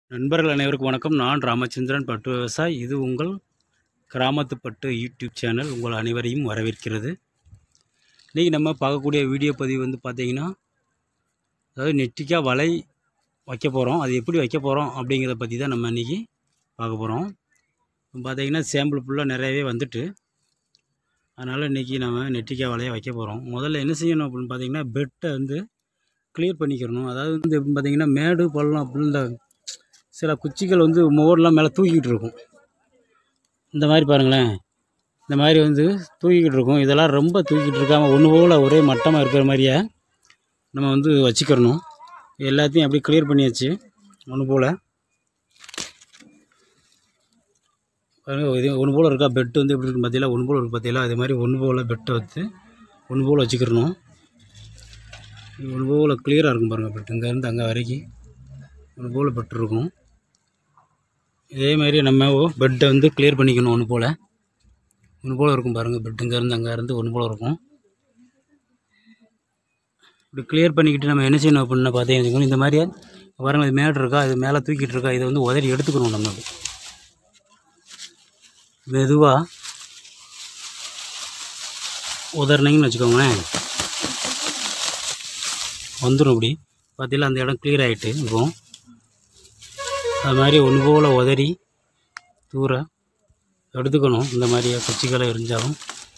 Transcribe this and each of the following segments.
நண்பர்கள் அனைவருக்கும் வணக்கம் நான் ராமச்சந்திரன் பட்டு விவசாயி இது உங்கள் கிராமத்து பட்டு யூடியூப் சேனல் உங்கள் அனைவரையும் வரவேற்கிறது இன்றைக்கி நம்ம பார்க்கக்கூடிய வீடியோ பதிவு வந்து பார்த்திங்கன்னா அதாவது நெட்டிக்காக வலை வைக்க போகிறோம் அது எப்படி வைக்க போகிறோம் அப்படிங்கிறத பற்றி தான் நம்ம இன்றைக்கி பார்க்க போகிறோம் பார்த்திங்கன்னா சாம்பிள் ஃபுல்லாக நிறையவே வந்துட்டு அதனால் இன்றைக்கி நம்ம நெட்டிக்காய் வலையை வைக்க போகிறோம் முதல்ல என்ன செய்யணும் அப்படின்னு பார்த்தீங்கன்னா பெட்டை வந்து க்ளியர் பண்ணிக்கிறணும் அதாவது வந்து எப்படின்னு பார்த்தீங்கன்னா மேடு பள்ளம் அப்படின்னு இந்த சில குச்சிகள் வந்து மோடெலாம் மேலே தூக்கிக்கிட்டு இருக்கும் இந்த மாதிரி பாருங்களேன் இந்த மாதிரி வந்து தூக்கிக்கிட்டு இருக்கும் இதெல்லாம் ரொம்ப தூக்கிட்டு இருக்காமல் ஒன்று போல் ஒரே மட்டமாக இருக்கிற மாதிரியே நம்ம வந்து வச்சுக்கிறணும் எல்லாத்தையும் அப்படியே கிளியர் பண்ணியாச்சு ஒன்று போல் பாருங்க இது ஒன்று போல் இருக்கா பெட்டு வந்து எப்படி இருக்குன்னு பார்த்தீங்களா ஒன்று போல் இருக்கு பார்த்தீங்களா அதே மாதிரி ஒன்று போல் பெட்டை வச்சு ஒன்று போல் வச்சுக்கிறணும் இது ஒன்று போல் கிளியராக இருக்கும் பாருங்கள் பெட்டு இங்கேருந்து அங்கே வரைக்கும் ஒன்று போல் பெட்டு இருக்கும் இதே மாதிரி நம்ம பெட்டை வந்து கிளியர் பண்ணிக்கணும் ஒன்று போல் ஒன்று போல் இருக்கும் பாருங்கள் பெட்டு இங்கேருந்து அங்கே இருந்து ஒன்று போல் இருக்கும் இப்படி கிளியர் பண்ணிக்கிட்டு நம்ம என்ன செய்யணும் அப்படின்னு பார்த்தீங்கன்னா இந்த மாதிரி பாருங்கள் இது மேடு இருக்கா இது மேலே தூக்கிட்டு இருக்கா இதை வந்து உதறி எடுத்துக்கணும் நம்ம மெதுவாக உதறினீங்கன்னு வச்சுக்கோங்களேன் வந்துடும் இப்படி பார்த்தீங்களா அந்த இடம் கிளியர் ஆகிட்டு இப்போ அது மாதிரி ஒன்று போல் உதறி தூர எடுத்துக்கணும் இந்த மாதிரி குச்சிகளை எரிஞ்சாலும்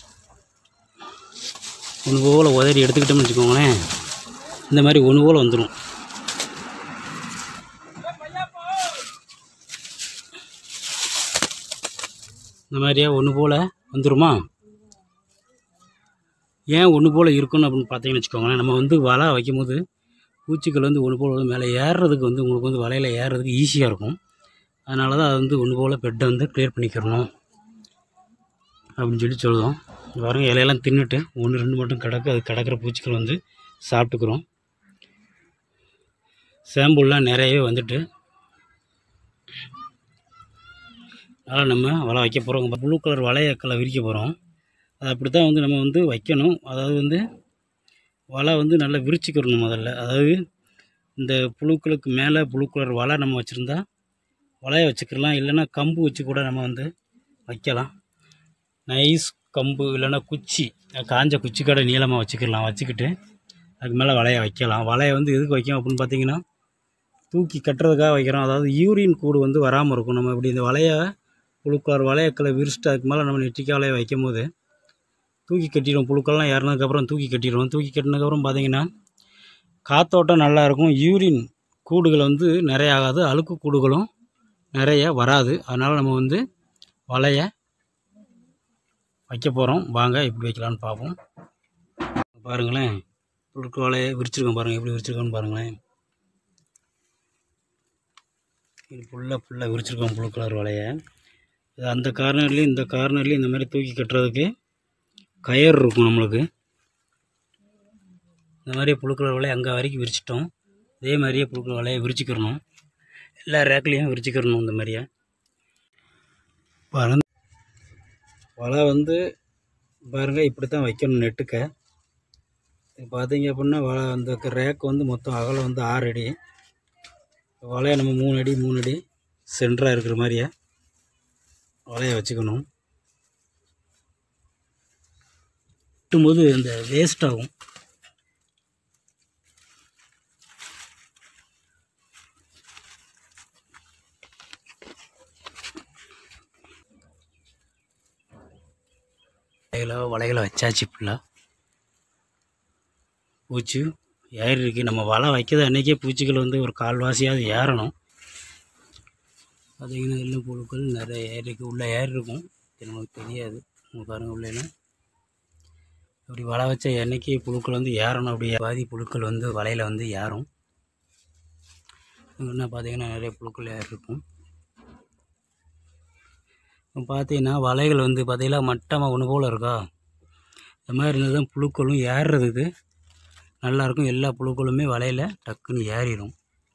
ஒன்று போல் உதறி எடுத்துக்கிட்டோம்னு வச்சுக்கோங்களேன் இந்த மாதிரி ஒன்று போல் வந்துடும் இந்த மாதிரியே ஒன்று போல் வந்துருமா ஏன் ஒன்று போல் இருக்கணும் அப்படின்னு பார்த்தீங்கன்னு வச்சுக்கோங்களேன் நம்ம வந்து வலை வைக்கும்போது பூச்சிகள் வந்து ஒன்று போல் வந்து மேலே ஏறுறதுக்கு வந்து உங்களுக்கு வந்து வலையில் ஏறுறதுக்கு ஈஸியாக இருக்கும் அதனால தான் அது வந்து ஒன்று போல் பெட்டை வந்து க்ளியர் பண்ணிக்கிறணும் அப்படின்னு சொல்லி சொல்லுவோம் பாருங்க இலையெல்லாம் தின்னுட்டு ஒன்று ரெண்டு மட்டும் கிடக்கு அது கிடக்கிற பூச்சிகள் வந்து சாப்பிட்டுக்கிறோம் சாம்பிள்லாம் நிறையவே வந்துட்டு அதனால் நம்ம வலை வைக்க போகிறோம் ப்ளூ கலர் வலையக்களை விரிக்க போகிறோம் அது அப்படி தான் வந்து நம்ம வந்து வைக்கணும் அதாவது வந்து வலை வந்து நல்லா விரிச்சிக்கிறணும் முதல்ல அதாவது இந்த புழுக்களுக்கு மேலே புழு கலர் வலை நம்ம வச்சுருந்தா வலையை வச்சுக்கலாம் இல்லைன்னா கம்பு வச்சு கூட நம்ம வந்து வைக்கலாம் நைஸ் கம்பு இல்லைன்னா குச்சி காஞ்ச குச்சி கடை நீளமாக வச்சுக்கலாம் வச்சுக்கிட்டு அதுக்கு மேலே வலையை வைக்கலாம் வலையை வந்து எதுக்கு வைக்கும் அப்படின்னு பார்த்தீங்கன்னா தூக்கி கட்டுறதுக்காக வைக்கிறோம் அதாவது யூரின் கூடு வந்து வராமல் இருக்கும் நம்ம இப்படி இந்த வலையை புழுக்கலர் வலையக்களை விரிச்சிட்டு அதுக்கு மேலே நம்ம நெட்டிக்காய் வலையை வைக்கும் போது தூக்கி கட்டிடும் புழுக்கள்லாம் இறந்ததுக்கப்புறம் தூக்கி கட்டிடுவோம் தூக்கி கட்டினதுக்கப்புறம் பார்த்தீங்கன்னா காத்தோட்டம் நல்லா இருக்கும் யூரின் கூடுகள் வந்து நிறைய ஆகாது அழுக்கு கூடுகளும் நிறைய வராது அதனால் நம்ம வந்து வலையை வைக்க போகிறோம் வாங்க எப்படி வைக்கலான்னு பார்ப்போம் பாருங்களேன் புழுக்கு வலையை விரிச்சிருக்கோம் பாருங்கள் எப்படி விரிச்சிருக்கோன்னு பாருங்களேன் இது ஃபுல்லாக ஃபுல்லாக விரிச்சிருக்கோம் புழு கலர் வலையை இது அந்த கார்னர்லேயும் இந்த கார்னர்லேயும் இந்த மாதிரி தூக்கி கட்டுறதுக்கு கயர் இருக்கும் நம்மளுக்கு இந்த மாதிரி புழுக்கள் வலையை அங்கே வரைக்கும் விரிச்சிட்டோம் இதே மாதிரியே புழுக்கள் வலையை விரிச்சிக்கிறணும் எல்லா ரேக்லேயும் விரிச்சிக்கிறணும் இந்த மாதிரியே பாருங்க வலை வந்து பாருங்கள் இப்படி தான் வைக்கணும் நெட்டுக்க பார்த்தீங்க அப்படின்னா வலை அந்த ரேக் வந்து மொத்தம் அகலம் வந்து ஆறு அடி வலையை நம்ம மூணு அடி மூணு அடி சென்டராக இருக்கிற மாதிரியே வலையை வச்சுக்கணும் வெட்டும்போது இந்த வேஸ்ட் ஆகும் வலைகளை வலைகளை வச்சாச்சு ஃபுல்லாக பூச்சி ஏறி இருக்கு நம்ம வலை வைக்கிறது அன்றைக்கே பூச்சிகள் வந்து ஒரு கால்வாசியாவது ஏறணும் பார்த்தீங்கன்னா எல்லாம் புழுக்கள் நிறைய ஏறி இருக்கு உள்ளே ஏறி இருக்கும் இது நமக்கு தெரியாது உங்க பாருங்கள் உள்ளேன்னு இப்படி வலை வச்ச எண்ணெய்க்கு புழுக்கள் வந்து ஏறணும் அப்படியே பாதி புழுக்கள் வந்து வலையில் வந்து ஏறும் என்ன பார்த்தீங்கன்னா நிறைய புழுக்கள் ஏறி இருக்கும் இப்போ பார்த்தீங்கன்னா வலைகள் வந்து பார்த்தீங்கன்னா மட்டமாக ஒன்று போல் இருக்கா இந்த மாதிரி இருந்தால் தான் புழுக்களும் ஏறுறதுக்கு நல்லாயிருக்கும் எல்லா புழுக்களுமே வலையில் டக்குன்னு ஏறிடும்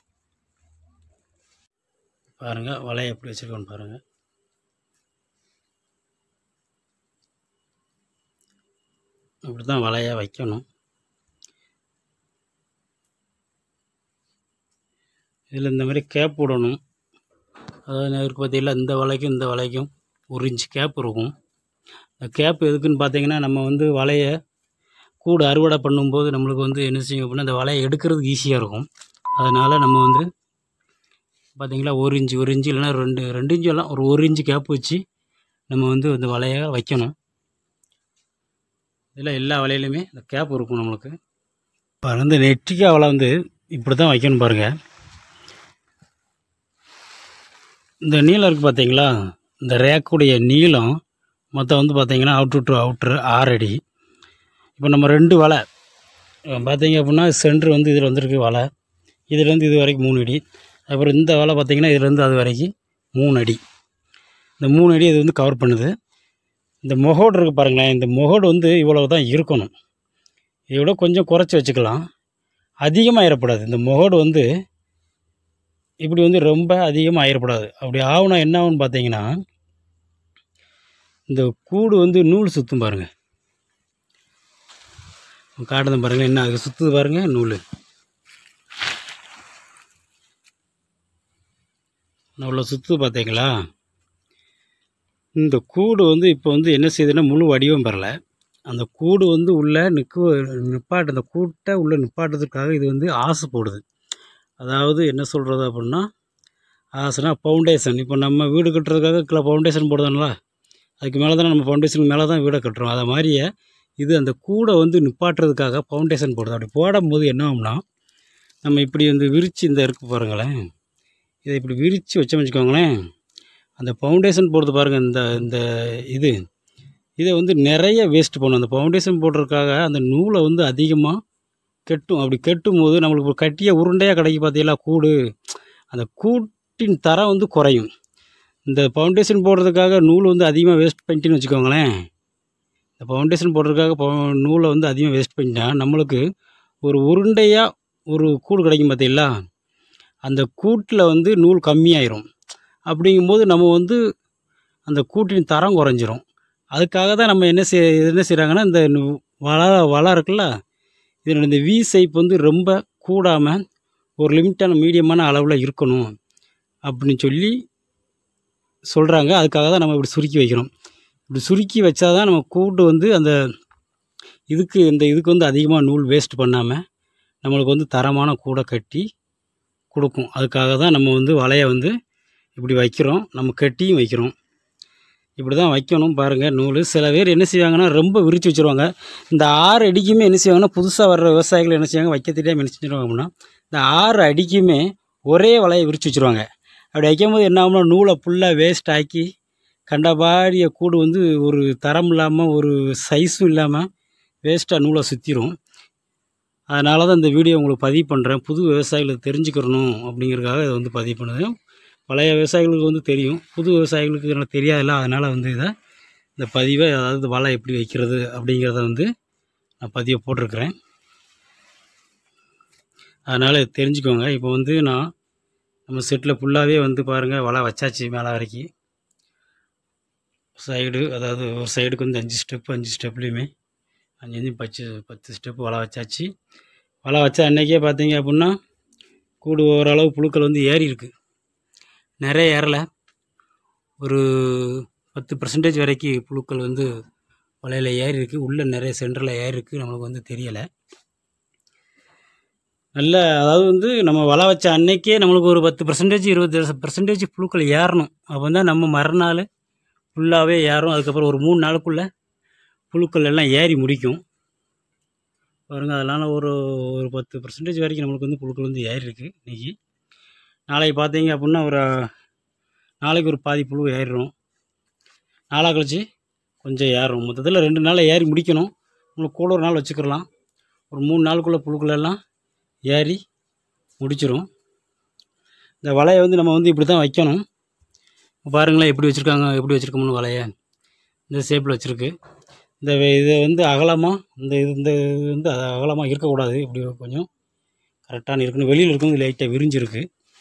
பாருங்கள் வலையை எப்படி வச்சுருக்கோன்னு பாருங்கள் இப்படி தான் வலையை வைக்கணும் இதில் இந்த மாதிரி கேப் விடணும் அதாவது இருக்கு பார்த்தீங்களா இந்த வலைக்கும் இந்த வலைக்கும் ஒரு இன்ச் கேப் இருக்கும் அந்த கேப் எதுக்குன்னு பார்த்தீங்கன்னா நம்ம வந்து வலையை கூடு அறுவடை பண்ணும்போது நம்மளுக்கு வந்து என்ன செய்யும் அப்படின்னா அந்த வலையை எடுக்கிறதுக்கு ஈஸியாக இருக்கும் அதனால் நம்ம வந்து பார்த்தீங்களா ஒரு இன்ச்சு ஒரு இன்ச்சு இல்லைன்னா ரெண்டு ரெண்டு இன்ச்சு எல்லாம் ஒரு ஒரு இன்ச்சு கேப் வச்சு நம்ம வந்து இந்த வலையை வைக்கணும் இதில் எல்லா வலையிலுமே இந்த கேப் இருக்கும் நம்மளுக்கு பாருங்க இந்த நெற்றிக்கா வலை வந்து இப்படி தான் வைக்கணும் பாருங்கள் இந்த நீளம் இருக்குது பார்த்தீங்களா இந்த ரேக்குடைய நீளம் மொத்தம் வந்து பார்த்தீங்கன்னா அவுட்ரு டு அவுட்ரு ஆறு அடி இப்போ நம்ம ரெண்டு வலை அஹ் பார்த்தீங்க அப்படின்னா சென்ட்ரு வந்து இதில் வந்துருக்கு வலை இதுலேருந்து இது வரைக்கும் மூணு அடி அப்புறம் இந்த வலை பார்த்தீங்கன்னா இதுலேருந்து அது வரைக்கும் மூணு அடி இந்த மூணு அடி இது வந்து கவர் பண்ணுது இந்த முகோடு இருக்குது பாருங்களேன் இந்த முகோடு வந்து இவ்வளவு தான் இருக்கணும் இதை விட கொஞ்சம் குறைச்சி வச்சுக்கலாம் அதிகமாக ஆயிடக்கூடாது இந்த முகோடு வந்து இப்படி வந்து ரொம்ப அதிகமாக ஆயிடக்கூடாது அப்படி ஆகுனா என்ன ஆகும்னு பார்த்தீங்கன்னா இந்த கூடு வந்து நூல் சுற்றும் பாருங்கள் காட்டுதான் பாருங்கள் என்ன அது சுற்றுது பாருங்கள் நூல் அவ்வளோ சுற்றுது பார்த்தீங்களா இந்த கூடு வந்து இப்போ வந்து என்ன செய்யுதுன்னா முழு வடிவம் பெறலை அந்த கூடு வந்து உள்ளே நிற்க நிப்பாட்டு அந்த கூட்டை உள்ளே நிப்பாட்டுறதுக்காக இது வந்து ஆசை போடுது அதாவது என்ன சொல்கிறது அப்படின்னா ஆசைனா ஃபவுண்டேஷன் இப்போ நம்ம வீடு கட்டுறதுக்காக கீழே ஃபவுண்டேஷன் போடுதாங்களா அதுக்கு மேலே தான் நம்ம ஃபவுண்டேஷனுக்கு மேலே தான் வீடை கட்டுறோம் அதை மாதிரியே இது அந்த கூடை வந்து நிப்பாட்டுறதுக்காக ஃபவுண்டேஷன் போடுது அப்படி போடும்போது என்ன ஆகும்னா நம்ம இப்படி வந்து விரித்து இந்த இருக்கு பாருங்களேன் இதை இப்படி விரித்து வச்சோம் வச்சுக்கோங்களேன் அந்த ஃபவுண்டேஷன் போடுறது பாருங்கள் இந்த இந்த இது இதை வந்து நிறைய வேஸ்ட் பண்ணும் அந்த ஃபவுண்டேஷன் போடுறதுக்காக அந்த நூலை வந்து அதிகமாக கெட்டும் அப்படி கெட்டும் போது நம்மளுக்கு ஒரு கட்டிய உருண்டையாக கிடைக்கு பார்த்தீங்களா கூடு அந்த கூட்டின் தரம் வந்து குறையும் இந்த ஃபவுண்டேஷன் போடுறதுக்காக நூல் வந்து அதிகமாக வேஸ்ட் பண்ணிட்டுன்னு வச்சுக்கோங்களேன் இந்த ஃபவுண்டேஷன் போடுறதுக்காக பவு- நூலை வந்து அதிகமாக வேஸ்ட் பண்ணிட்டா நம்மளுக்கு ஒரு உருண்டையாக ஒரு கூடு கிடைக்கும் பார்த்தீங்களா அந்த கூட்டில் வந்து நூல் கம்மியாயிரும் அப்படிங்கும்போது நம்ம வந்து அந்த கூட்டின் தரம் குறைஞ்சிரும் அதுக்காக தான் நம்ம என்ன செய் என்ன செய்கிறாங்கன்னா இந்த நு- வலை வலை இருக்குல்ல இதனோட இந்த வி ஷேப் வந்து ரொம்ப கூடாமல் ஒரு லிமிட்டான மீடியமான அளவில் இருக்கணும் அப்படின்னு சொல்லி சொல்கிறாங்க அதுக்காக தான் நம்ம இப்படி சுருக்கி வைக்கிறோம் இப்படி சுருக்கி வச்சா தான் நம்ம கூட்டு வந்து அந்த இதுக்கு இந்த இதுக்கு வந்து அதிகமாக நூல் வேஸ்ட் பண்ணாமல் நம்மளுக்கு வந்து தரமான கூடை கட்டி கொடுக்கும் அதுக்காக தான் நம்ம வந்து வலையை வந்து இப்படி வைக்கிறோம் நம்ம கட்டியும் வைக்கிறோம் இப்படி தான் வைக்கணும் பாருங்கள் நூல் சில பேர் என்ன செய்வாங்கன்னா ரொம்ப விரித்து வச்சுருவாங்க இந்த ஆறு அடிக்குமே என்ன செய்வாங்கன்னா புதுசாக வர்ற விவசாயிகள் என்ன செய்வாங்க வைக்க தெரியாமல் என்ன செஞ்சுருவாங்க அப்படின்னா இந்த ஆறு அடிக்குமே ஒரே வலையை விரித்து வச்சுருவாங்க அப்படி வைக்கும்போது என்ன ஆகும்னா நூலை ஃபுல்லாக வேஸ்ட் ஆக்கி கண்டபாடிய கூடு வந்து ஒரு தரம் இல்லாமல் ஒரு சைஸும் இல்லாமல் வேஸ்ட்டாக நூலை சுற்றிரும் அதனால தான் இந்த வீடியோ உங்களுக்கு பதிவு பண்ணுறேன் புது விவசாயிகளுக்கு தெரிஞ்சுக்கிறணும் அப்படிங்கிறதுக்காக இதை வந்து பதிவு பண்ணுது பழைய விவசாயிகளுக்கு வந்து தெரியும் புது விவசாயிகளுக்கு எனக்கு தெரியாதுல்ல அதனால் வந்து இதை இந்த பதிவை அதாவது வலை எப்படி வைக்கிறது அப்படிங்கிறத வந்து நான் பதிவை போட்டிருக்கிறேன் அதனால் தெரிஞ்சுக்கோங்க இப்போ வந்து நான் நம்ம செட்டில் ஃபுல்லாகவே வந்து பாருங்கள் வலை வச்சாச்சு மேலே வரைக்கும் சைடு அதாவது ஒரு சைடுக்கு வந்து அஞ்சு ஸ்டெப்பு அஞ்சு ஸ்டெப்லேயுமே அஞ்சு அஞ்சு பத்து பத்து ஸ்டெப்பு வலை வச்சாச்சு வலை வச்ச அன்னைக்கே பார்த்தீங்க அப்படின்னா கூடு ஓரளவு புழுக்கள் வந்து ஏறி இருக்கு நிறைய ஏறலை ஒரு பத்து பர்சன்டேஜ் வரைக்கும் புழுக்கள் வந்து வலையில் ஏறி இருக்கு உள்ளே நிறைய சென்டரில் ஏறி இருக்கு நம்மளுக்கு வந்து தெரியலை நல்ல அதாவது வந்து நம்ம வலை வச்ச அன்னைக்கே நம்மளுக்கு ஒரு பத்து பர்சன்டேஜ் இருபது பர்சன்டேஜ் புழுக்கள் ஏறணும் அப்போ தான் நம்ம மறுநாள் ஃபுல்லாகவே ஏறும் அதுக்கப்புறம் ஒரு மூணு நாளுக்குள்ளே புழுக்கள் எல்லாம் ஏறி முடிக்கும் பாருங்கள் அதனால் ஒரு ஒரு பத்து பர்சன்டேஜ் வரைக்கும் நம்மளுக்கு வந்து புழுக்கள் வந்து ஏறி இருக்கு இன்றைக்கி நாளைக்கு பார்த்தீங்க அப்படின்னா ஒரு நாளைக்கு ஒரு பாதி புழு ஏறிடும் நாளாக கழிச்சு கொஞ்சம் ஏறும் மொத்தத்தில் ரெண்டு நாளில் ஏறி முடிக்கணும் உங்களுக்கு கூட ஒரு நாள் வச்சுக்கிடலாம் ஒரு மூணு நாளுக்குள்ளே புழுக்கள் எல்லாம் ஏறி முடிச்சிரும் இந்த வலையை வந்து நம்ம வந்து இப்படி தான் வைக்கணும் பாருங்களேன் எப்படி வச்சுருக்காங்க எப்படி வச்சுருக்கோம்னு வலையை இந்த ஷேப்பில் வச்சுருக்கு இந்த வே- இதை வந்து அகலமாக இந்த இது இந்த இது வந்து அகலமாக இருக்கக்கூடாது இப்படி கொஞ்சம் கரெக்டான இருக்கணும் வெளியில் இருக்கும் லைட்டாக விரிஞ்சிருக்கு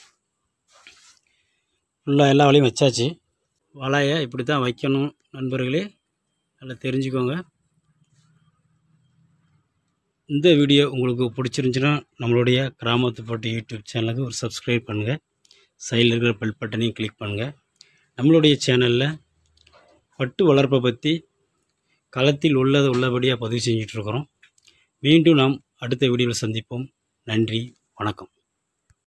ஃபுல்லாக எல்லா வலையும் வச்சாச்சு வலையை இப்படி தான் வைக்கணும் நண்பர்களே நல்லா தெரிஞ்சுக்கோங்க இந்த வீடியோ உங்களுக்கு பிடிச்சிருந்துச்சுன்னா நம்மளுடைய கிராமத்து போட்டு யூடியூப் சேனலுக்கு ஒரு சப்ஸ்கிரைப் பண்ணுங்கள் சைடில் இருக்கிற பெல் பட்டனையும் கிளிக் பண்ணுங்கள் நம்மளுடைய சேனலில் பட்டு வளர்ப்பை பற்றி களத்தில் உள்ளது உள்ளபடியாக பதிவு செஞ்சிட்ருக்குறோம் மீண்டும் நாம் அடுத்த வீடியோவில் சந்திப்போம் நன்றி வணக்கம்